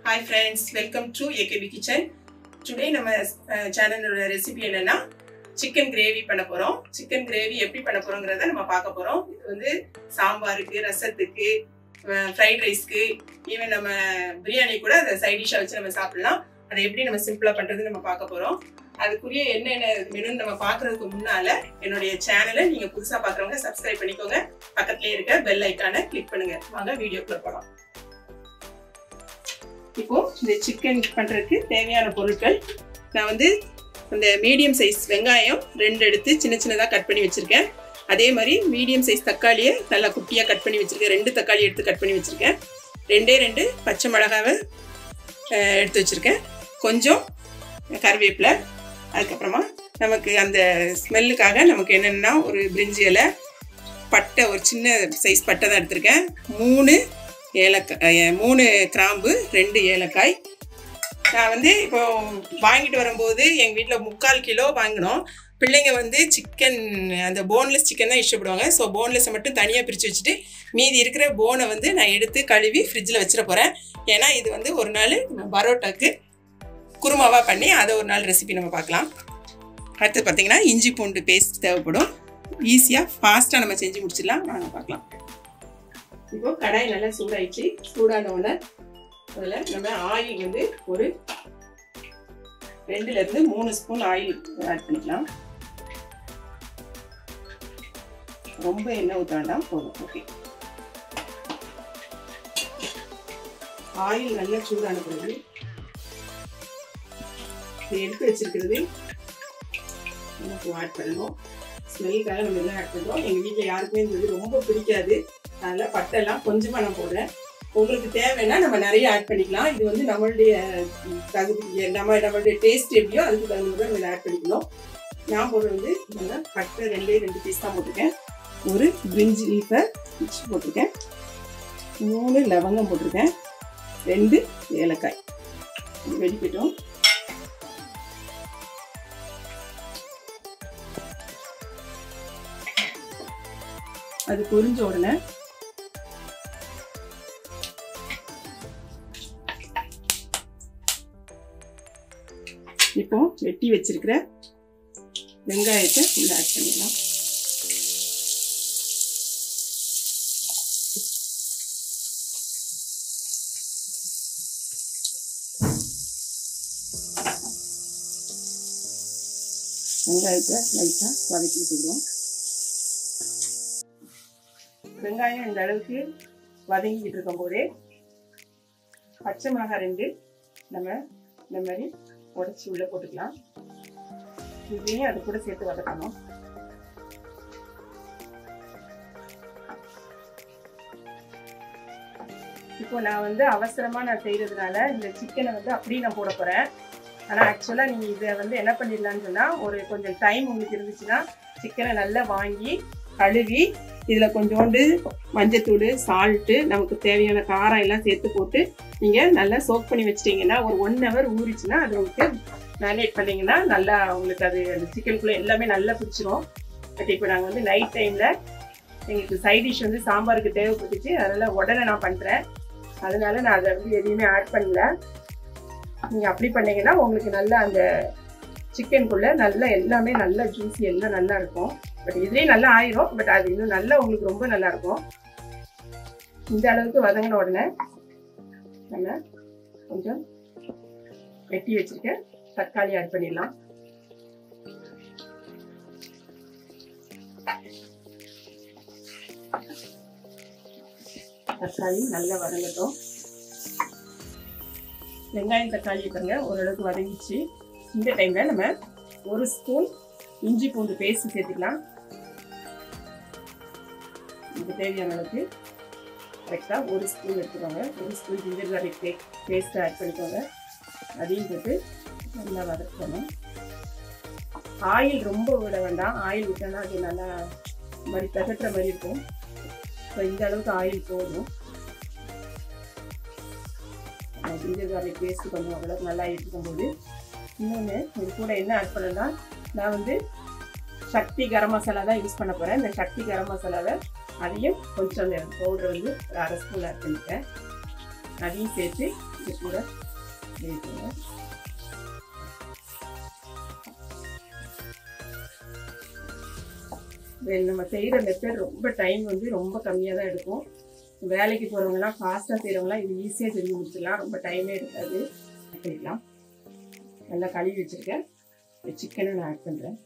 Hi friends welcome to AKP kitchen today நம்ம சேனலோட recipe என்னன்னா சிக்கன் கிரேவி பண்ண போகிறோம் சிக்கன் கிரேவி எப்படி பண்ண போகிறோங்கிறத நம்ம பார்க்க போகிறோம் இது வந்து சாம்பாருக்கு ரசத்துக்கு ஃப்ரைட் ரைஸ்க்கு ஈவன் நம்ம பிரியாணி கூட அதை சைட் டிஷ்ஷாக வச்சு நம்ம சாப்பிடலாம் அதை எப்படி நம்ம சிம்பிளாக பண்ணுறது நம்ம பார்க்க போகிறோம் அதுக்குரிய என்னென்ன மெனுன்னு நம்ம பார்க்கறதுக்கு முன்னால என்னுடைய சேனலை நீங்கள் புதுசாக பார்க்குறவங்க சப்ஸ்கிரைப் பண்ணிக்கோங்க பக்கத்துலேயே இருக்க பெல் ஐக்கானை கிளிக் பண்ணுங்க வாங்க வீடியோக்குள்ள போகலாம் இப்போ இந்த சிக்கன் பண்ணுறதுக்கு தேவையான பொருட்கள் நான் வந்து இந்த மீடியம் சைஸ் வெங்காயம் ரெண்டு எடுத்து சின்ன சின்னதாக கட் பண்ணி வச்சுருக்கேன் அதே மாதிரி மீடியம் சைஸ் தக்காளியை நல்லா குட்டியாக கட் பண்ணி வச்சுருக்கேன் ரெண்டு தக்காளி எடுத்து கட் பண்ணி வச்சுருக்கேன் ரெண்டே ரெண்டு பச்சை மிளகாவை எடுத்து வச்சுருக்கேன் கொஞ்சம் கருவேப்பிலை அதுக்கப்புறமா நமக்கு அந்த ஸ்மெல்லுக்காக நமக்கு என்னென்னா ஒரு பிரிஞ்சி இலை பட்டை ஒரு சின்ன சைஸ் பட்டை தான் எடுத்திருக்கேன் மூணு ஏலக்காய் மூணு கிராம்பு ரெண்டு ஏலக்காய் நான் வந்து இப்போ வாங்கிட்டு வரும்போது எங்கள் வீட்டில் முக்கால் கிலோ வாங்கினோம் பிள்ளைங்க வந்து சிக்கன் அந்த போன்லெஸ் சிக்கன் தான் இஷ்டப்படுவாங்க ஸோ போன்லெஸ்ஸை மட்டும் தனியாக பிரித்து வச்சுட்டு மீதி இருக்கிற போனை வந்து நான் எடுத்து கழுவி ஃப்ரிட்ஜில் வச்சிட போகிறேன் ஏன்னா இது வந்து ஒரு நாள் பரோட்டாக்கு குருமாவாக பண்ணி அதை ஒரு நாள் ரெசிபி நம்ம பார்க்கலாம் அடுத்து பார்த்தீங்கன்னா இஞ்சி பூண்டு பேஸ்ட் தேவைப்படும் ஈஸியாக ஃபாஸ்ட்டாக நம்ம செஞ்சு முடிச்சிடலாம் வாங்க பார்க்கலாம் இப்போ கடாய் நல்லா சூடாயிடுச்சு சூடான உடனே அதில் நம்ம ஆயில் வந்து ஒரு ரெண்டுலேருந்து மூணு ஸ்பூன் ஆயில் ஆட் பண்ணிக்கலாம் ரொம்ப எண்ணெய் ஊற்ற வேண்டாம் போதும் ஓகே ஆயில் நல்லா சூடான பிறகு இது எடுத்து வச்சிருக்கிறது நமக்கு ஆட் பண்ணணும் ஸ்மெல்லுக்காக நம்ம எல்லாம் ஆட் பண்ணுறோம் எங்கள் வீட்டில் யாருக்குமே இந்த இது ரொம்ப பிடிக்காது அதனால் பட்டெல்லாம் கொஞ்சமாக நான் போடுறேன் உங்களுக்கு தேவைன்னா நம்ம நிறைய ஆட் பண்ணிக்கலாம் இது வந்து நம்மளுடைய தகுதி நம்ம நம்மளுடைய டேஸ்ட் எப்படியோ அதுக்கு தகுந்த நம்ம ஆட் பண்ணிக்கணும் நான் போடுறது வந்து நல்லா பட்டை ரெண்டே ரெண்டு பீஸ் தான் போட்டிருக்கேன் ஒரு பிரிஞ்சி லீஃபை பிச்சு போட்டிருக்கேன் மூணு லவங்கம் போட்டிருக்கேன் ரெண்டு ஏலக்காய் வெடிக்கட்டும் அது பொரிஞ்ச உடனே இப்போ வெட்டி வச்சிருக்கிற வெங்காயத்தை உள்ள ஆட் பண்ணிடலாம் வெங்காயத்தை லைட்டாக வதக்கி விட்டுடுவோம் வெங்காயம் இந்த அளவுக்கு வதங்கிக்கிட்டு இருக்கும் போதே பச்சை மிளகாய் ரெண்டு நம்ம இந்த மாதிரி உடச்சி உள்ளே போட்டுக்கலாம் இதையும் அது கூட சேர்த்து வதக்கணும் இப்போ நான் வந்து அவசரமாக நான் செய்கிறதுனால இந்த சிக்கனை வந்து அப்படியே நான் போட போகிறேன் ஆனால் ஆக்சுவலாக நீங்கள் இதை வந்து என்ன பண்ணிடலான்னு சொன்னால் ஒரு கொஞ்சம் டைம் உங்களுக்கு இருந்துச்சுன்னா சிக்கனை நல்லா வாங்கி கழுவி இதில் கொஞ்சோண்டு மஞ்சத்தூள் சால்ட்டு நமக்கு தேவையான காரம் எல்லாம் சேர்த்து போட்டு நீங்கள் நல்லா சோக் பண்ணி வச்சிட்டிங்கன்னா ஒரு ஒன் ஹவர் ஊறிச்சுன்னா அது உங்களுக்கு மேரினேட் பண்ணிங்கன்னா நல்லா உங்களுக்கு அது அந்த சிக்கனுக்குள்ளே எல்லாமே நல்லா பிடிச்சிரும் பட் இப்போ நாங்கள் வந்து நைட் டைமில் எங்களுக்கு சைட் டிஷ் வந்து சாம்பாருக்கு தேவைப்பட்டுச்சு அதனால் உடனே நான் பண்ணுறேன் அதனால நான் அதை வந்து எதையுமே ஆட் பண்ணல நீங்கள் அப்படி பண்ணீங்கன்னா உங்களுக்கு நல்லா அந்த சிக்கனுக்குள்ளே நல்லா எல்லாமே நல்லா ஜூஸி எல்லாம் நல்லா இருக்கும் பட் இதுலேயே நல்லா ஆயிரும் பட் அது இன்னும் நல்லா உங்களுக்கு ரொம்ப நல்லா இருக்கும் இந்த அளவுக்கு வதங்கின உடனே நம்ம கொஞ்சம் வெட்டி வச்சிருக்க தக்காளி ஆட் பண்ணிடலாம் தக்காளி நல்லா வதங்கட்டும் வெங்காயம் தக்காளி பாருங்க ஓரளவுக்கு வதங்கிச்சு இந்த டைம்ல நம்ம ஒரு ஸ்பூன் இஞ்சி பூண்டு பேஸ்ட் சேர்த்துக்கலாம் இதுக்கு தேவையான அளவுக்கு கரெக்டாக ஒரு ஸ்பூன் எடுத்துக்கோங்க ஒரு ஸ்பூன் ஜிஞ்சர் கார்லிக் பே பேஸ்ட்டை ஆட் பண்ணிக்கோங்க அதையும் போட்டு நல்லா வதக்கணும் ஆயில் ரொம்ப விட வேண்டாம் ஆயில் விட்டோன்னா அது நல்லா மாதிரி தகட்டுற மாதிரி இருக்கும் ஸோ இந்த அளவுக்கு ஆயில் போதும் ஜிஞ்சர் கார்லிக் பேஸ்ட் கொஞ்சம் அவ்வளோக்கு நல்லா இருக்கும் போது இன்னொன்று இது கூட என்ன ஆட் பண்ணலாம் நான் வந்து சக்தி கரம் மசாலா தான் யூஸ் பண்ண போகிறேன் இந்த சக்தி கரம் மசாலாவை அதையும் கொஞ்சம் அந்த பவுடர் வந்து ஒரு அரை ஸ்பூன் ஆட் பண்ணிட்டேன் அதையும் சேர்த்து இது கூட வேகணும். இது நம்ம செய்கிற மெத்தட் ரொம்ப டைம் வந்து ரொம்ப கம்மியாக தான் எடுக்கும் வேலைக்கு போகிறவங்கலாம் ஃபாஸ்ட்டாக செய்கிறவங்களாம் இது ஈஸியாக செஞ்சு முடிச்சிடலாம் ரொம்ப டைமே எடுக்காது பண்ணிக்கலாம் நல்லா கழுவி வச்சுருக்கேன் சிக்கனை நான் ஆட் பண்ணுறேன்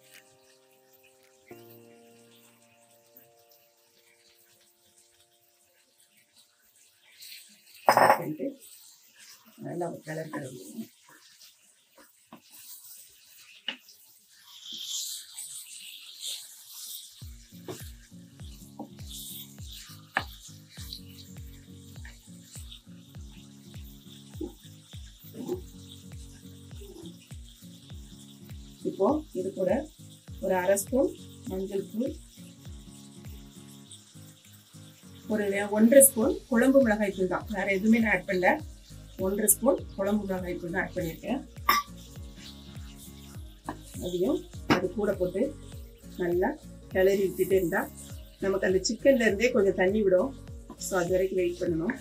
பண்ணிட்டு நல்லா ஒரு கலர் கலந்துடும் இப்போ இது கூட ஒரு அரை ஸ்பூன் மஞ்சள் தூள் ஒரு ஒன்றரை ஸ்பூன் குழம்பு மிளகாய் தூள் தான் வேற எதுவுமே நான் ஆட் பண்ணல ஒன்றரை ஸ்பூன் குழம்பு மிளகாய் தூள் தான் ஆட் பண்ணியிருக்கேன் அதையும் அது கூட போட்டு நல்லா கிளறி விட்டுட்டே இருந்தா நமக்கு அந்த சிக்கன்ல இருந்தே கொஞ்சம் தண்ணி விடும் ஸோ அது வரைக்கும் வெயிட் பண்ணணும்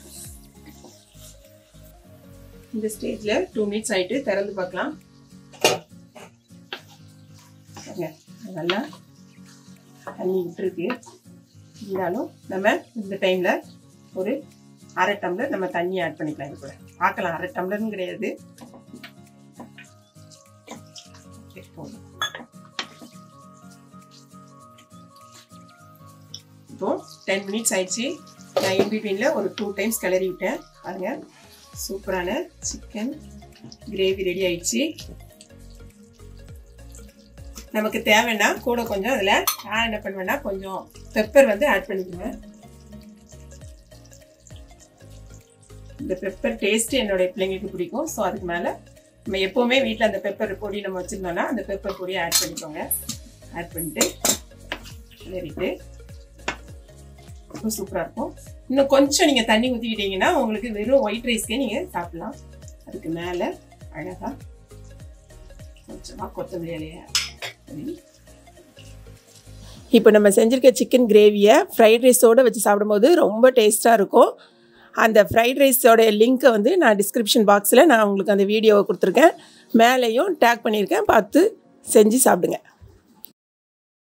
இந்த ஸ்டேஜ்ல டூ மினிட்ஸ் ஆயிட்டு திறந்து பார்க்கலாம் பாருங்க, நல்லா தண்ணி விட்டுருக்கு இருந்தாலும் நம்ம இந்த டைம்ல ஒரு அரை டம்ளர் நம்ம தண்ணி ஆட் பண்ணிக்கலாம் இது கூட பார்க்கலாம் அரை டம்ளர்னு கிடையாது Okay, போதும். இப்போ டென் மினிட்ஸ் ஆயிடுச்சு நான் இன் பிட்வீனில் ஒரு டூ டைம்ஸ் கிளறி விட்டேன் பாருங்க சூப்பரான சிக்கன் கிரேவி ரெடி ஆயிடுச்சு நமக்கு தேவைன்னா கூட கொஞ்சம் அதில் நான் என்ன பண்ணுவேன்னா கொஞ்சம் பெப்பர் வந்து ஆட் பண்ணிக்குவேன் இந்த பெப்பர் டேஸ்ட் என்னுடைய பிள்ளைங்களுக்கு பிடிக்கும் ஸோ அதுக்கு மேலே நம்ம எப்போவுமே வீட்டில் அந்த பெப்பர் பொடி நம்ம வச்சுருந்தோம்னா அந்த பெப்பர் பொடியை ஆட் பண்ணிக்கோங்க ஆட் பண்ணிட்டு கிளறிட்டு ரொம்ப சூப்பராக இருக்கும் இன்னும் கொஞ்சம் நீங்கள் தண்ணி ஊற்றிக்கிட்டீங்கன்னா உங்களுக்கு வெறும் ஒயிட் ரைஸ்க்கே நீங்கள் சாப்பிடலாம் அதுக்கு மேலே அழகாக கொஞ்சமாக கொத்தமல்லி இலையை இப்போ நம்ம செஞ்சுருக்க சிக்கன் கிரேவியை ஃப்ரைட் ரைஸோடு வச்சு சாப்பிடும்போது ரொம்ப டேஸ்ட்டாக இருக்கும் அந்த ஃப்ரைட் ரைஸோட லிங்க்கை வந்து நான் டிஸ்கிரிப்ஷன் பாக்ஸில் நான் உங்களுக்கு அந்த வீடியோவை கொடுத்துருக்கேன் மேலேயும் டேக் பண்ணியிருக்கேன் பார்த்து செஞ்சு சாப்பிடுங்க